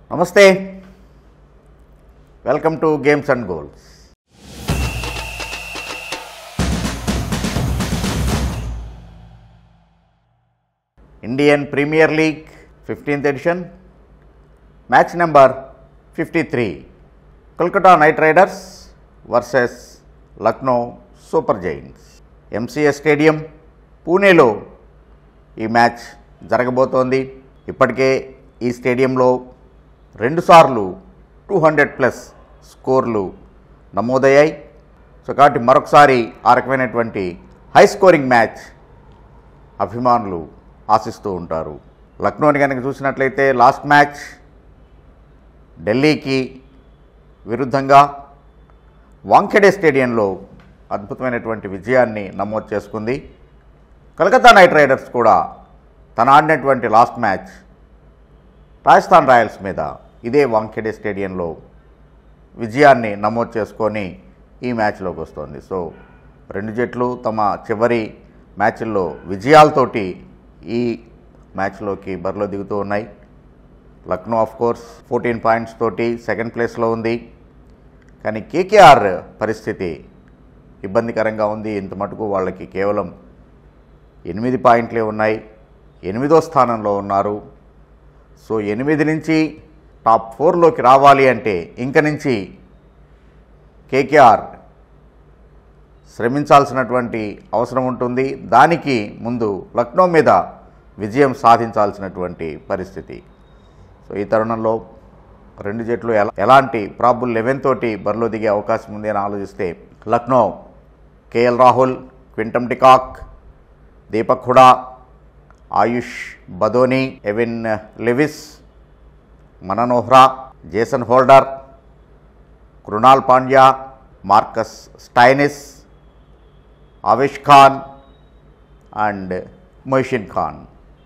నమస్తే welcome to games and goals Indian premier league fifteenth edition match number fifty three Kolkata knight riders versus Lucknow super giants MCA stadium పూణేలో ఈ match జరగబోతోంది ఇప్పటికే ఈ స్టేడియంలో రెండుసార్లు టూ హండ్రెడ్ ప్లస్ స్కోర్లు నమోదయ్యాయి సో కాబట్టి మరొకసారి ఆ రకమైనటువంటి హై స్కోరింగ్ మ్యాచ్ అభిమానులు ఆశిస్తూ ఉంటారు లక్నోని కనుక చూసినట్లయితే లాస్ట్ మ్యాచ్ ఢిల్లీకి విరుద్ధంగా వాంఖెడే స్టేడియంలో అద్భుతమైనటువంటి విజయాన్ని నమోదు చేసుకుంది కలకత్తా నైట్ రైడర్స్ కూడా తన ఆడినటువంటి లాస్ట్ మ్యాచ్ రాజస్థాన్ రాయల్స్ మీద ఇదే వాంఖెడే స్టేడియంలో విజయాన్ని నమోదు చేసుకొని ఈ మ్యాచ్లోకి వస్తుంది సో రెండు జట్లు తమ చివరి మ్యాచ్ల్లో విజయాలతోటి ఈ మ్యాచ్లోకి బరిలో దిగుతూ ఉన్నాయి Lucknow of course fourteen points తోటి సెకండ్ ప్లేస్లో ఉంది కానీ కేకేఆర్ పరిస్థితి ఇబ్బందికరంగా ఉంది ఇంత మటుకు వాళ్ళకి కేవలం ఎనిమిది పాయింట్లే ఉన్నాయి ఎనిమిదో స్థానంలో ఉన్నారు సో ఎనిమిది నుంచి టాప్ ఫోర్లోకి రావాలి అంటే ఇంక నుంచి కేకేఆర్ శ్రమించాల్సినటువంటి అవసరం ఉంటుంది దానికి ముందు లక్నో మీద విజయం సాధించాల్సినటువంటి పరిస్థితి సో ఈ తరుణంలో రెండు జట్లు ఎలా ఎలాంటి ప్రాబుల్ లెవెన్ తోటి బరిలో దిగే అవకాశం ఉంది అని ఆలోచిస్తే Lucknow KL Rahul Quinton de Kock Deepak Hooda Ayush Badoni Evin Lewis Manan Vohra Jason Holder Krunal Pandya Marcus Stoinis Avesh Khan and Mohsin Khan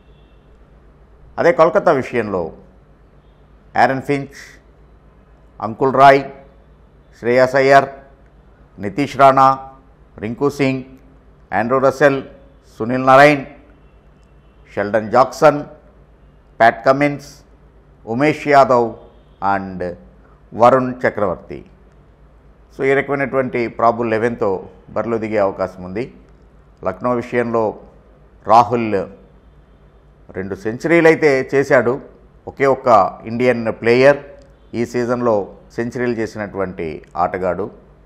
అదే కోల్కతా విషయంలో Aaron Finch Anukul Roy Shreyas Iyer Nitish Rana Rinku Singh Andre Russell Sunil Narine Sheldon Jackson Pat Cummins Umesh Yadav and Varun Chakravarthy so ఈ రకమైనటువంటి ప్రాబుల్ లెవెన్తో బరిలో దిగే అవకాశం ఉంది లక్నో విషయంలో రాహుల్ రెండు సెంచరీలు అయితే చేశాడు ఒకే ఒక్క ఇండియన్ ప్లేయర్ ఈ సీజన్లో సెంచరీలు చేసినటువంటి ఆటగాడు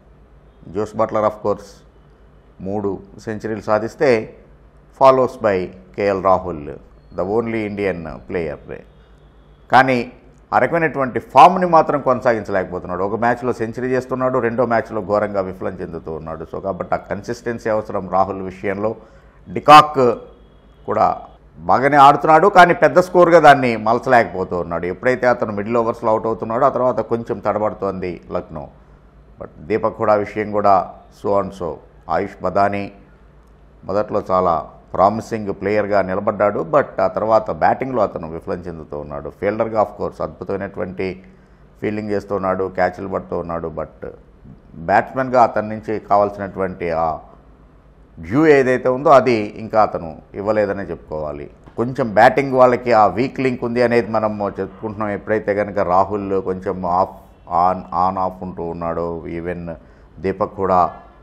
జోస్ బట్లర్ ఆఫ్ కోర్స్ మూడు సెంచరీలు సాధిస్తే follows by KL Rahul the only Indian player కానీ ఆ రకమైనటువంటి ఫామ్ని మాత్రం కొనసాగించలేకపోతున్నాడు ఒక మ్యాచ్లో సెంచరీ చేస్తున్నాడు రెండో మ్యాచ్లో ఘోరంగా విఫలం చెందుతూ ఉన్నాడు సో కాబట్టి ఆ కన్సిస్టెన్సీ అవసరం రాహుల్ విషయంలో డికాక్ కూడా బాగానే ఆడుతున్నాడు కానీ పెద్ద స్కోర్గా దాన్ని మలచలేకపోతూ ఉన్నాడు ఎప్పుడైతే అతను మిడిల్ ఓవర్స్లో అవుట్ అవుతున్నాడో ఆ తర్వాత కొంచెం తడబడుతోంది లక్నో బట్ దీపక్ కూడా విషయం కూడా so and so Ayush Badoni మొదట్లో చాలా ప్రామిసింగ్ ప్లేయర్గా నిలబడ్డాడు బట్ ఆ తర్వాత బ్యాటింగ్లో అతను విఫలం చెందుతూ ఉన్నాడు ఫీల్డర్గా ఆఫ్ కోర్స్ అద్భుతమైనటువంటి ఫీల్డింగ్ చేస్తూ ఉన్నాడు క్యాచ్లు పడుతూ ఉన్నాడు బట్ బ్యాట్స్మెన్గా అతని నుంచి కావాల్సినటువంటి ఆ డ్యూ ఏదైతే ఉందో అది ఇంకా అతను ఇవ్వలేదనే చెప్పుకోవాలి కొంచెం బ్యాటింగ్ వాళ్ళకి ఆ వీక్ లింక్ ఉంది అనేది మనం చెప్పుకుంటున్నాం ఎప్పుడైతే కనుక రాహుల్ కొంచెం ఆఫ్ ఆన్ ఆన్ ఆఫ్ ఉంటూ ఉన్నాడో ఈవెన్ దీపక్ కూడా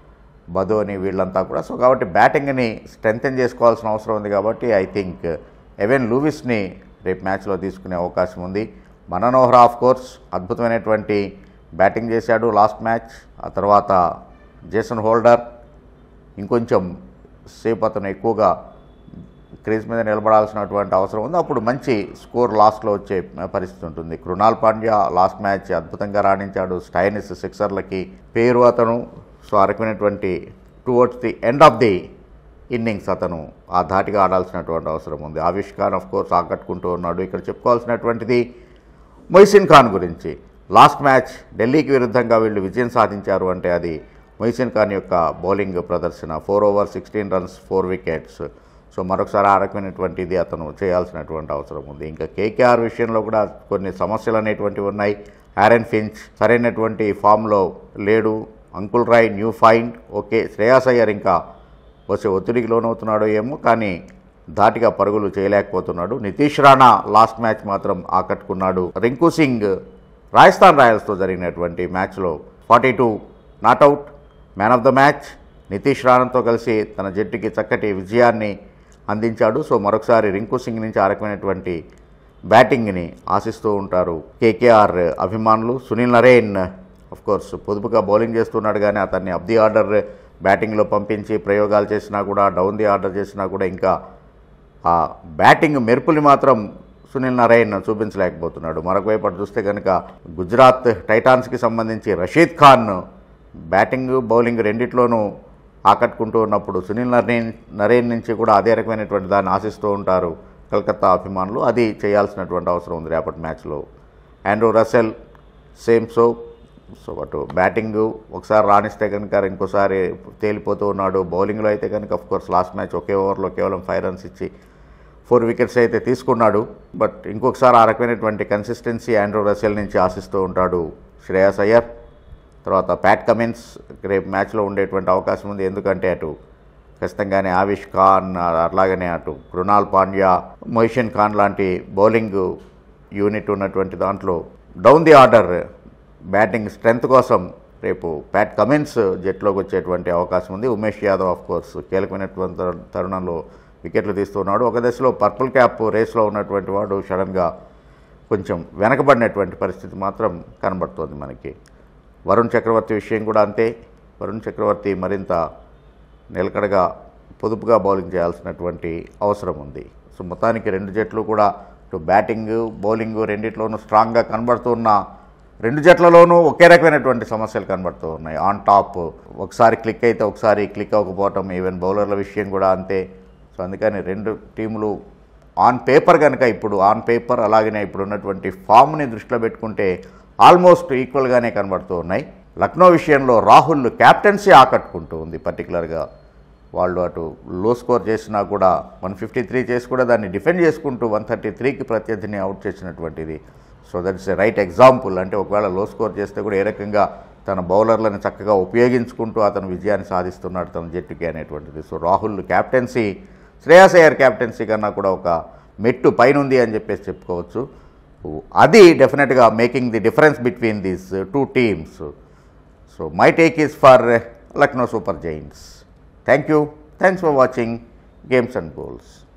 బదోని వీళ్ళంతా కూడా సో కాబట్టి బ్యాటింగ్ని స్ట్రెంగ్తెన్ చేసుకోవాల్సిన అవసరం ఉంది కాబట్టి ఐ థింక్ ఎవెన్ లూవిస్ని రేపు మ్యాచ్లో తీసుకునే అవకాశం ఉంది మననోహరా ఆఫ్ కోర్స్ అద్భుతమైనటువంటి బ్యాటింగ్ చేశాడు లాస్ట్ మ్యాచ్ ఆ తర్వాత జేసన్ హోల్డర్ ఇంకొంచెం సేపు అతను ఎక్కువగా క్రీజ్ మీద నిలబడాల్సినటువంటి అవసరం ఉంది అప్పుడు మంచి స్కోర్ లాస్ట్లో వచ్చే పరిస్థితి ఉంటుంది కృణాల్ పాండ్యా లాస్ట్ మ్యాచ్ అద్భుతంగా రాణించాడు స్టైనిస్ సిక్సర్లకి పేరు అతను సో ఆ రకమైనటువంటి towards the end of the innings అతను ఆ ధాటిగా ఆడాల్సినటువంటి అవసరం ఉంది ఆవిష్ ఖాన్ ఆఫ్ కోర్స్ ఆకట్టుకుంటూ ఉన్నాడు ఇక్కడ చెప్పుకోవాల్సినటువంటిది మొయిసిన్ ఖాన్ గురించి లాస్ట్ మ్యాచ్ ఢిల్లీకి విరుద్ధంగా వీళ్ళు విజయం సాధించారు అంటే అది మొయిసిన్ ఖాన్ యొక్క బౌలింగ్ ప్రదర్శన four over sixteen runs four wickets so మరొకసారి ఆ రకమైనటువంటిది అతను చేయాల్సినటువంటి అవసరం ఉంది ఇంకా కేకేఆర్ విషయంలో కూడా కొన్ని సమస్యలు అనేటువంటివి ఉన్నాయి ఆరెన్ ఫించ్ సరైనటువంటి ఫామ్లో లేడు Anukul Roy new find okay Shreyas Iyer ఇంకా వచ్చే ఒత్తిడికి లోనవుతున్నాడో ఏమో కానీ ధాటిగా పరుగులు చేయలేకపోతున్నాడు నితీష్ రాణా లాస్ట్ మ్యాచ్ మాత్రం ఆకట్టుకున్నాడు రింకు సింగ్ రాజస్థాన్ రాయల్స్తో జరిగినటువంటి మ్యాచ్లో forty two not out man of the match Nitish రాణాతో కలిసి తన జట్టుకి చక్కటి విజయాన్ని అందించాడు సో మరొకసారి రింకు సింగ్ నుంచి ఆ రకమైనటువంటి బ్యాటింగ్ని ఆశిస్తూ ఉంటారు కేకేఆర్ అభిమానులు సునీల్ నరేన్ ఆఫ్ కోర్స్ పొదుపుగా బౌలింగ్ చేస్తున్నాడు కానీ అతన్ని అప్ ది ఆర్డర్ బ్యాటింగ్లో పంపించి ప్రయోగాలు చేసినా కూడా డౌన్ ది ఆర్డర్ చేసినా కూడా ఇంకా ఆ బ్యాటింగ్ మెరుపుని మాత్రం సునీల్ నారాయణ్ చూపించలేకపోతున్నాడు మరొక వైపు అటు చూస్తే కనుక గుజరాత్ టైటాన్స్కి సంబంధించి రషీద్ ఖాన్ బ్యాటింగ్ బౌలింగ్ రెండిట్లోనూ ఆకట్టుకుంటూ ఉన్నప్పుడు సునీల్ నరేన్ నరేన్ నుంచి కూడా అదే రకమైనటువంటి దాన్ని ఆశిస్తూ ఉంటారు కలకత్తా అభిమానులు అది చేయాల్సినటువంటి అవసరం ఉంది రేపటి మ్యాచ్లో Andre Russell same so so అటు బ్యాటింగ్ ఒకసారి రాణిస్తే కనుక ఇంకోసారి తేలిపోతూ ఉన్నాడు బౌలింగ్లో అయితే కనుక అఫ్ కోర్స్ లాస్ట్ మ్యాచ్ ఒకే ఓవర్లో కేవలం ఫైవ్ రన్స్ ఇచ్చి ఫోర్ వికెట్స్ అయితే తీసుకున్నాడు బట్ ఇంకొకసారి ఆ రకమైనటువంటి కన్సిస్టెన్సీ ఆండ్రూ రసెల్ నుంచి ఆశిస్తూ ఉంటాడు శ్రేయస్ అయ్యర్ తర్వాత ప్యాట్ కమిన్స్ రేపు మ్యాచ్లో ఉండేటువంటి అవకాశం ఉంది ఎందుకంటే అటు ఖచ్చితంగానే ఆవిష్ ఖాన్ అట్లాగనే అటు కృణాల్ పాండ్యా మొహిషన్ ఖాన్ లాంటి బౌలింగ్ యూనిట్ ఉన్నటువంటి దాంట్లో down the order batting strength కోసం రేపు ప్యాట్ కమిన్స్ జట్లోకి వచ్చేటువంటి అవకాశం ఉంది ఉమేష్ యాదవ్ ఆఫ్ కోర్స్ కీలకమైనటువంటి తరు- తరుణంలో వికెట్లు తీస్తున్నాడు ఒక దశలో పర్పుల్ క్యాప్ రేస్లో ఉన్నటువంటి వాడు సడన్గా కొంచెం వెనకబడినటువంటి పరిస్థితి మాత్రం కనబడుతోంది మనకి వరుణ్ చక్రవర్తి విషయం కూడా అంతే వరుణ్ చక్రవర్తి మరింత నిలకడగా పొదుపుగా బౌలింగ్ చేయాల్సినటువంటి అవసరం ఉంది సో మొత్తానికి రెండు జట్లు కూడా ఇటు బ్యాటింగ్ బౌలింగ్ రెండిట్లోనూ స్ట్రాంగ్గా కనబడుతున్న రెండు జట్లలోనూ ఒకే రకమైనటువంటి సమస్యలు కనబడుతూ ఉన్నాయి ఆన్ టాప్ ఒకసారి క్లిక్ అయితే ఒకసారి క్లిక్ అవ్వకపోవటం ఈవెన్ బౌలర్ల విషయం కూడా అంతే సో అందుకని రెండు టీములు ఆన్ పేపర్ కనుక ఇప్పుడు ఆన్ పేపర్ అలాగనే ఇప్పుడు ఉన్నటువంటి ఫామ్ని దృష్టిలో పెట్టుకుంటే ఆల్మోస్ట్ ఈక్వల్గానే కనబడుతూ ఉన్నాయి లక్నో విషయంలో రాహుల్ క్యాప్టెన్సీ ఆకట్టుకుంటూ ఉంది పర్టికులర్గా వాళ్ళు అటు లో స్కోర్ చేసినా కూడా వన్ ఫిఫ్టీ త్రీ చేసి కూడా దాన్ని డిఫెండ్ చేసుకుంటూ వన్ థర్టీ త్రీకి ప్రత్యర్థిని అవుట్ చేసినటువంటిది so that's a right example అంటే ఒకవేళ లో స్కోర్ చేస్తే కూడా ఏ రకంగా తన బౌలర్లను చక్కగా ఉపయోగించుకుంటూ అతను విజయాన్ని సాధిస్తున్నాడు తన జట్టుకి అనేటువంటిది so Rahul captaincy Shreyas Iyer captaincy కన్నా కూడా ఒక మెట్టు పైనుంది అని చెప్పేసి చెప్పుకోవచ్చు అది డెఫినెట్గా making the difference between these two teams so my take is for Lucknow super giants thank you thanks for watching games and goals